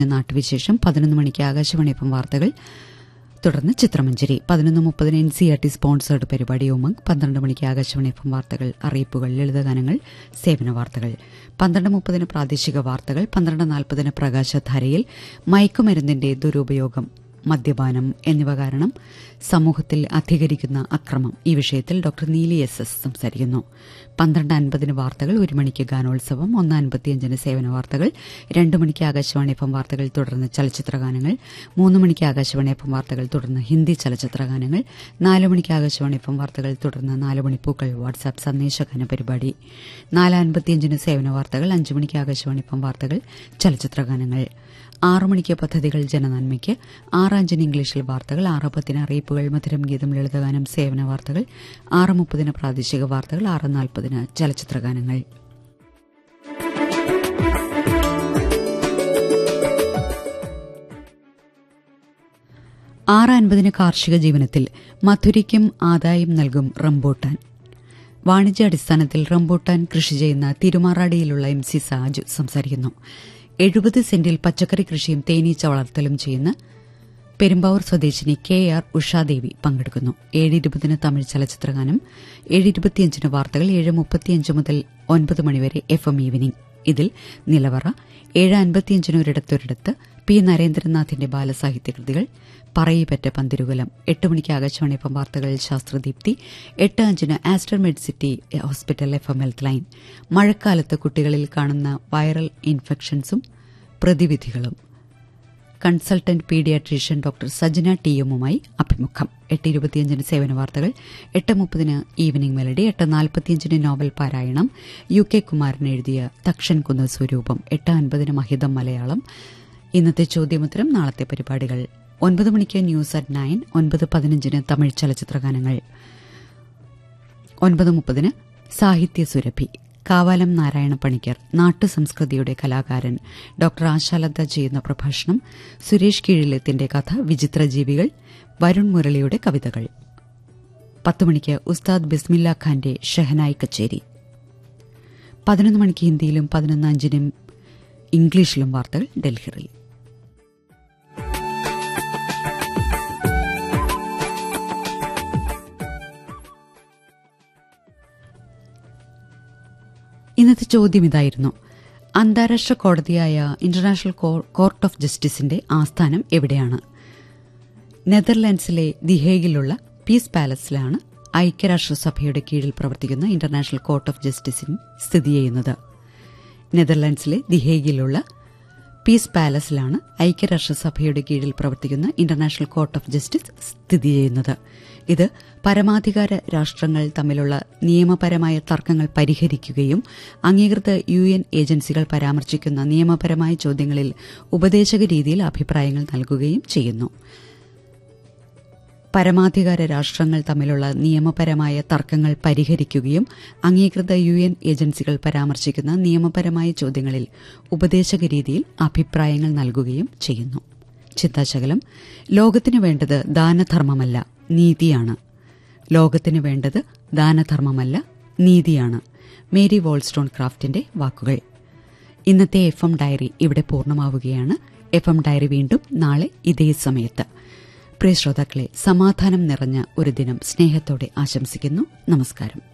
നാട്ടുവിശേഷം പതിനൊന്ന് മണിക്ക് ആകാശവാണി എഫം വാർത്തകൾ തുടർന്ന് ചിത്രമഞ്ചേരി പതിനൊന്ന് മുപ്പതിന് N C R T sponsored പരിപാടി ഉമംഗ് പന്ത്രണ്ട് മണിക്ക് ആകാശവാണി എഫം വാർത്തകൾ അറിയിപ്പുകൾ ലളിതഗാനങ്ങൾ സേവന വാർത്തകൾ പന്ത്രണ്ട് മുപ്പതിന് പ്രാദേശിക വാർത്തകൾ പന്ത്രണ്ട് നാൽപ്പതിന് പ്രകാശധാരയിൽ മയക്കുമരുന്നിന്റെ ദുരുപയോഗം മദ്യപാനം എന്നിവ കാരണം സമൂഹത്തിൽ അധികരിക്കുന്ന അക്രമം ഈ വിഷയത്തിൽ ഡോക്ടർ നീലി എസ് എസ് സംസാരിക്കുന്നു പന്ത്രണ്ട് അൻപതിന് വാർത്തകൾ ഒരു മണിക്ക് ഗാനോത്സവം ഒന്ന് അൻപത്തിയഞ്ചിന് സേവന വാർത്തകൾ രണ്ട് മണിക്ക് ആകാശവാണി എഫം വാർത്തകൾ തുടർന്ന് ചലച്ചിത്ര ഗാനങ്ങൾ മൂന്ന് മണിക്ക് ആകാശവാണി എഫം വാർത്തകൾ തുടർന്ന് ഹിന്ദി ചലച്ചിത്ര ഗാനങ്ങൾ നാല് മണിക്ക് ആകാശവാണി എഫം വാർത്തകൾ തുടർന്ന് നാല് മണിപ്പൂക്കൾ വാട്സാപ്പ് സന്ദേശഗാന പരിപാടി നാല് അൻപത്തിയഞ്ചിന് സേവന വാർത്തകൾ അഞ്ച് മണിക്ക് ആകാശവാണി എഫം വാർത്തകൾ ചലച്ചിത്ര ഗാനങ്ങൾ ആറു മണിക്ക് പദ്ധതികൾ ജനനന്മയ്ക്ക് ആറ് അഞ്ചിന് ഇംഗ്ലീഷിൽ വാർത്തകൾ ആറ് പത്തിന് അറിയിപ്പുകൾ മധുരം ഗീതം ലളിതഗാനം സേവന വാർത്തകൾ ആറ് മുപ്പതിന് പ്രാദേശിക വാർത്തകൾ ആറ് നാൽപ്പതിന് ചലച്ചിത്ര ഗാനങ്ങൾ ആറ് അൻപതിന് കാർഷിക ജീവനത്തിൽ മധുരിക്കും ആദായം നൽകും റംബൂട്ടാൻ വാണിജ്യാടിസ്ഥാനത്തിൽ റംബൂട്ടാൻ കൃഷി ചെയ്യുന്ന തിരുമാറാടിയിലുള്ള എം സി സാജു സംസാരിക്കുന്നു എഴുപത് സെന്റിൽ പച്ചക്കറി കൃഷിയും തേനീച്ച വളർത്തലും ചെയ്യുന്ന പെരുമ്പാവൂർ സ്വദേശിനി കെ ആർ ഉഷാദേവി പങ്കെടുക്കുന്നു ഏഴ് ഇരുപതിന് തമിഴ് ചലച്ചിത്രഗാനം ഏഴ് ഇരുപത്തിയഞ്ചിന് വാർത്തകൾ ഏഴ് മുപ്പത്തിയഞ്ച് മുതൽ ഒൻപത് മണിവരെ എഫ് എം ഈവനിംഗ് ഇതിൽ നിലവറ ഏഴ് അൻപത്തിയഞ്ചിന് ഒരിടത്തൊരിടത്ത് പി നരേന്ദ്രനാഥിന്റെ ബാലസാഹിത്യ കൃതികൾ പറയിപ്പറ്റ പന്തിരുകുലം എട്ട് മണിക്ക് ആകാശവാണി എഫ് എം വാർത്തകൾ ശാസ്ത്രദീപ്തി എട്ട് അഞ്ചിന് Aster Medicity hospital F M health line മഴക്കാലത്ത് കുട്ടികളിൽ കാണുന്ന വൈറൽ ഇൻഫെക്ഷൻസും പ്രതിവിധികളും consultant paediatrician doctor Sajana T എമ്മുമായി അഭിമുഖം എട്ട് ഇരുപത്തിയഞ്ചിന് സേവന വാർത്തകൾ എട്ട് മുപ്പതിന് ഈവനിംഗ് മെലഡി എട്ട് നാൽപ്പത്തിയഞ്ചിന് നോവൽ പാരായണം യു കെ കുമാരൻ എഴുതിയ തക്ഷൻ കുന്ന സ്വരൂപം എട്ട് അൻപതിന് മഹിതം മലയാളം ഇന്നത്തെ ചോദ്യമുത്തരം നാളത്തെ പരിപാടികൾ ഒൻപത് മണിക്ക് ന്യൂസ് അറ്റ് നയൻ ഒൻപത് പതിനഞ്ചിന് തമിഴ് ചലച്ചിത്രഗാനങ്ങൾ ഒൻപത് മുപ്പതിന് സാഹിത്യ സുരഭി കാവാലം നാരായണ പണിക്കർ നാട്ടുസംസ്കൃതിയുടെ കലാകാരൻ ഡോക്ടർ ആശാലത ചെയ്യുന്ന പ്രഭാഷണം സുരേഷ് കീഴിലത്തിന്റെ കഥ വിചിത്ര ജീവികൾ വരുൺ മുരളിയുടെ കവിതകൾ പത്ത് മണിക്ക് ഉസ്താദ് ബിസ്മില്ല ഖാന്റെ ഷെഹനായി കച്ചേരി പതിനൊന്ന് മണിക്ക് ഹിന്ദിയിലും പതിനൊന്ന് അഞ്ചിനും ഇംഗ്ലീഷിലും വാർത്തകൾ ഡൽഹിയിൽ ഇന്നത്തെ ചോദ്യം ഇതായിരുന്നു അന്താരാഷ്ട്ര കോടതിയായ ഇന്റർനാഷണൽ കോർട്ട് ഓഫ് ജസ്റ്റിസിന്റെ ആസ്ഥാനം എവിടെയാണ് നെതർലാൻഡ്സിലെ ദിഹേഗിലുള്ള പീസ് പാലസിലാണ് ഐക്യരാഷ്ട്രസഭയുടെ കീഴിൽ പ്രവർത്തിക്കുന്ന ഇന്റർനാഷണൽ കോർട്ട് ഓഫ് ജസ്റ്റിസിൻ സ്ഥിതി ചെയ്യുന്നത് നെതർലാൻഡ്സിലെ ദിഹേഗിലുള്ള പീസ് പാലസിലാണ് ഐക്യരാഷ്ട്രസഭയുടെ കീഴിൽ പ്രവർത്തിക്കുന്ന ഇന്റർനാഷണൽ കോർട്ട് ഓഫ് ജസ്റ്റിസ് സ്ഥിതി ചെയ്യുന്നത് ഇത് പരമാധികാര രാഷ്ട്രങ്ങൾ തമ്മിലുള്ള നിയമപരമായ തർക്കങ്ങൾ പരിഹരിക്കുകയും അംഗീകൃത യു എൻ ഏജൻസികൾ പരാമർശിക്കുന്ന നിയമപരമായ ചോദ്യങ്ങളിൽ ഉപദേശക രീതിയിൽ അഭിപ്രായങ്ങൾ നൽകുകയും ചെയ്യുന്നു പരമാധികാര രാഷ്ട്രങ്ങൾ തമ്മിലുള്ള നിയമപരമായ തർക്കങ്ങൾ പരിഹരിക്കുകയും അംഗീകൃത യു എൻ ഏജൻസികൾ പരാമർശിക്കുന്ന നിയമപരമായ ചോദ്യങ്ങളിൽ ഉപദേശക രീതിയിൽ അഭിപ്രായങ്ങൾ നൽകുകയും ചെയ്യുന്നു ചിന്താശകലം ലോകത്തിനു വേണ്ടത് ദാനധർമ്മമല്ല നീതിയാണ് ലോകത്തിന് വേണ്ടത് ദാനധർമ്മമല്ല നീതിയാണ് മേരി വോൾസ്റ്റോൺ ക്രാഫ്റ്റിന്റെ വാക്കുകൾ ഇന്നത്തെ എഫ് എം ഡയറി ഇവിടെ പൂർണ്ണമാവുകയാണ് എഫ് എം ഡയറി വീണ്ടും നാളെ ഇതേ സമയത്ത് പ്രിയ ശ്രോതാക്കളെ സമാധാനം നിറഞ്ഞ ഒരു ദിനം സ്നേഹത്തോടെ ആശംസിക്കുന്നു നമസ്കാരം